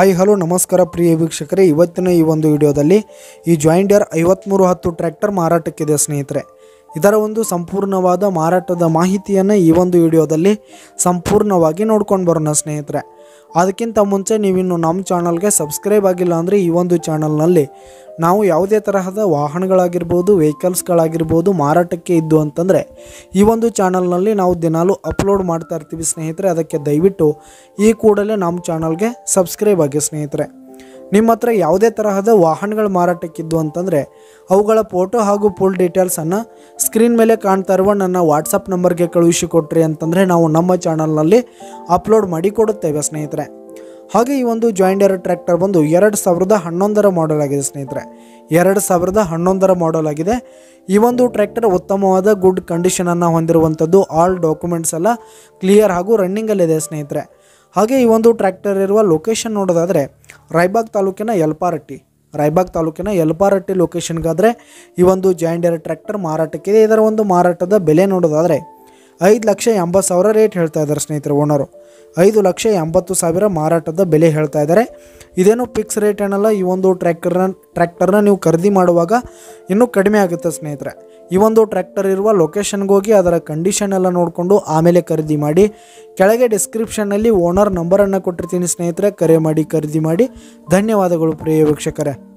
hi hello ನಮಸ್ಕಾರ ಪ್ರಿಯ ವೀಕ್ಷಕರೇ ಇವತ್ತಿನ ಈ ಒಂದು ವಿಡಿಯೋದಲ್ಲಿ ಈ ಜಾಯಿಂಡರ್ ಐವತ್ತ್ಮೂರು ಹತ್ತು ಟ್ರ್ಯಾಕ್ಟರ್ ಮಾರಾಟಕ್ಕಿದೆ ಸ್ನೇಹಿತರೆ ಇದರ ಒಂದು ಸಂಪೂರ್ಣವಾದ ಮಾರಾಟದ ಮಾಹಿತಿಯನ್ನು ಈ ಒಂದು ವಿಡಿಯೋದಲ್ಲಿ ಸಂಪೂರ್ಣವಾಗಿ ನೋಡ್ಕೊಂಡು ಬರೋಣ ಸ್ನೇಹಿತರೆ ಅದಕ್ಕಿಂತ ಮುಂಚೆ ನೀವಿನ್ನು ನಮ್ಮ ಚಾನಲ್ಗೆ ಸಬ್ಸ್ಕ್ರೈಬ್ ಆಗಿಲ್ಲ ಅಂದರೆ ಈ ಒಂದು ಚಾನಲ್ನಲ್ಲಿ ನಾವು ಯಾವುದೇ ತರಹದ ವಾಹನಗಳಾಗಿರ್ಬೋದು ವೆಹಿಕಲ್ಸ್ಗಳಾಗಿರ್ಬೋದು ಮಾರಾಟಕ್ಕೆ ಇದ್ದು ಅಂತಂದರೆ ಈ ಒಂದು ಚಾನಲ್ನಲ್ಲಿ ನಾವು ದಿನಾಲೂ ಅಪ್ಲೋಡ್ ಮಾಡ್ತಾ ಇರ್ತೀವಿ ಸ್ನೇಹಿತರೆ ಅದಕ್ಕೆ ದಯವಿಟ್ಟು ಈ ಕೂಡಲೇ ನಮ್ಮ ಚಾನಲ್ಗೆ ಸಬ್ಸ್ಕ್ರೈಬ್ ಆಗಿ ಸ್ನೇಹಿತರೆ ನಿಮ್ಮ ಹತ್ರ ಯಾವುದೇ ತರಹದ ವಾಹನಗಳ ಮಾರಾಟಕ್ಕಿದ್ದು ಅಂತಂದರೆ ಅವುಗಳ ಫೋಟೋ ಹಾಗೂ ಫುಲ್ ಡೀಟೇಲ್ಸನ್ನು ಸ್ಕ್ರೀನ್ ಮೇಲೆ ಕಾಣ್ತಾ ಇರುವ ನನ್ನ ವಾಟ್ಸಪ್ ನಂಬರ್ಗೆ ಕಳುಹಿಸಿ ಕೊಟ್ರಿ ಅಂತಂದರೆ ನಾವು ನಮ್ಮ ಚಾನಲ್ನಲ್ಲಿ ಅಪ್ಲೋಡ್ ಮಾಡಿ ಕೊಡುತ್ತೇವೆ ಸ್ನೇಹಿತರೆ ಹಾಗೆ ಈ ಒಂದು ಜಾಯಿಂಡರ್ ಟ್ರ್ಯಾಕ್ಟರ್ ಬಂದು ಎರಡು ಸಾವಿರದ ಹನ್ನೊಂದರ ಮಾಡೆಲ್ ಆಗಿದೆ ಸ್ನೇಹಿತರೆ ಎರಡು ಸಾವಿರದ ಹನ್ನೊಂದರ ಮಾಡೆಲ್ ಆಗಿದೆ ಈ ಒಂದು ಟ್ರ್ಯಾಕ್ಟರ್ ಉತ್ತಮವಾದ ಗುಡ್ ಕಂಡೀಷನನ್ನು ಹೊಂದಿರುವಂಥದ್ದು ಆಲ್ ಡಾಕ್ಯುಮೆಂಟ್ಸ್ ಎಲ್ಲ ಕ್ಲಿಯರ್ ಹಾಗೂ ರನ್ನಿಂಗಲ್ಲಿದೆ ಸ್ನೇಹಿತರೆ ಹಾಗೆ ಈ ಒಂದು ಟ್ರ್ಯಾಕ್ಟರ್ ಇರುವ ಲೊಕೇಶನ್ ನೋಡೋದಾದರೆ ರಾಯಬಾಗ್ ತಾಲೂಕಿನ ಯಲ್ಪಾರಟ್ಟಿ ರಾಯಬಾಗ್ ತಾಲೂಕಿನ ಯಲ್ಪಾರಟ್ಟಿ ಲೊಕೇಶನ್ಗಾದರೆ ಈ ಒಂದು ಜಾಯಿಂಡರ್ ಟ್ರ್ಯಾಕ್ಟರ್ ಮಾರಾಟಕ್ಕಿದೆ ಇದರ ಒಂದು ಮಾರಾಟದ ಬೆಲೆ ನೋಡೋದಾದರೆ ಐದು ಲಕ್ಷ ಎಂಬತ್ತು ಸಾವಿರ ರೇಟ್ ಹೇಳ್ತಾ ಇದ್ದಾರೆ ಸ್ನೇಹಿತರೆ ಓನರು ಐದು ಲಕ್ಷ ಎಂಬತ್ತು ಸಾವಿರ ಮಾರಾಟದ ಬೆಲೆ ಹೇಳ್ತಾ ಇದ್ದಾರೆ ಇದೇನು ಫಿಕ್ಸ್ ರೇಟ್ ಏನಲ್ಲ ಈ ಒಂದು ಟ್ರ್ಯಾಕ್ಟರ್ನ ಟ್ರ್ಯಾಕ್ಟರ್ನ ನೀವು ಖರೀದಿ ಮಾಡುವಾಗ ಇನ್ನೂ ಕಡಿಮೆ ಆಗುತ್ತೆ ಸ್ನೇಹಿತರೆ ಈ ಒಂದು ಟ್ರ್ಯಾಕ್ಟರ್ ಇರುವ ಲೊಕೇಶನ್ಗೆ ಹೋಗಿ ಅದರ ಕಂಡೀಷನ್ ಎಲ್ಲ ನೋಡಿಕೊಂಡು ಆಮೇಲೆ ಖರೀದಿ ಮಾಡಿ ಕೆಳಗೆ ಡಿಸ್ಕ್ರಿಪ್ಷನ್ನಲ್ಲಿ ಓನರ್ ನಂಬರನ್ನು ಕೊಟ್ಟಿರ್ತೀನಿ ಸ್ನೇಹಿತರೆ ಕರೆ ಮಾಡಿ ಖರೀದಿ ಮಾಡಿ ಧನ್ಯವಾದಗಳು ಪ್ರಿಯ ವೀಕ್ಷಕರೇ